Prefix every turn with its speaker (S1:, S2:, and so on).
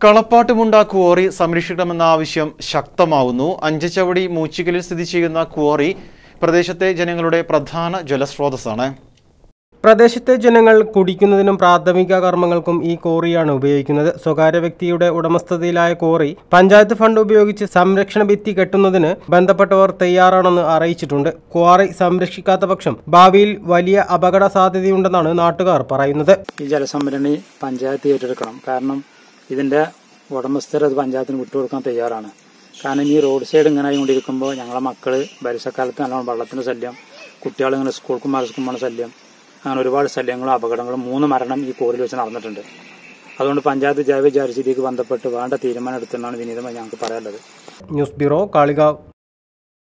S1: കളപ്പാട്ടുമുണ്ട quarry സംരക്ഷിക്കണമെന്ന ആവശ്യം ശക്തമാവുന്നു അഞ്ചച്ചവടി മൂച്ചിക്കലിൽ സ്ഥിതി ചെയ്യുന്ന ക്വാറി പ്രദേശത്തെ ജനങ്ങളുടെ പ്രധാന ജലസ്രോതസ്സാണ്
S2: പ്രദേശത്തെ ജനങ്ങൾ കുടിക്കുന്നതിനും പ്രാഥമിക കർമ്മങ്ങൾക്കും ഈ കോറിയാണ് ഉപയോഗിക്കുന്നത് സ്വകാര്യ വ്യക്തിയുടെ ഉടമസ്ഥതയിലായ കോറി പഞ്ചായത്ത് ഫണ്ട് ഉപയോഗിച്ച് സംരക്ഷണ ഭിത്തി കെട്ടുന്നതിന് ബന്ധപ്പെട്ടവർ തയ്യാറാണെന്ന് അറിയിച്ചിട്ടുണ്ട് ക്വാറി സംരക്ഷിക്കാത്ത പക്ഷം ഭാവിയിൽ വലിയ അപകട സാധ്യതയുണ്ടെന്നാണ് നാട്ടുകാർ പറയുന്നത്
S3: ഈ ജലസംഭരണി പഞ്ചായത്ത് ഏറ്റെടുക്കണം കാരണം ഇതിന്റെ ഉടമസ്ഥർ അത് പഞ്ചായത്തിന് വിട്ടുകൊടുക്കാൻ തയ്യാറാണ് കാരണം ഈ റോഡ് സൈഡ് ഇങ്ങനെ ആയിക്കൊണ്ടിരിക്കുമ്പോൾ ഞങ്ങളെ മക്കള് പരീക്ഷക്കാലത്ത് നല്ലോണം വെള്ളത്തിന്റെ ശല്യം കുട്ടികൾ ഇങ്ങനെ സ്കൂൾക്കും മറസ്ക്കും പോണ ശല്യം അങ്ങനെ ഒരുപാട് ശല്യങ്ങളും അപകടങ്ങളും മൂന്ന് മരണം ഈ കോറിൽ വെച്ച് നടന്നിട്ടുണ്ട് അതുകൊണ്ട് പഞ്ചായത്ത് ജൈവ ജാരിസ്ഥിതിക്ക് ബന്ധപ്പെട്ട് വേണ്ട തീരുമാനം എടുത്തെന്നാണ് വിനീതമായി ഞങ്ങൾക്ക് പറയാനുള്ളത്
S2: ന്യൂസ് ബ്യൂറോ കാളികാവ്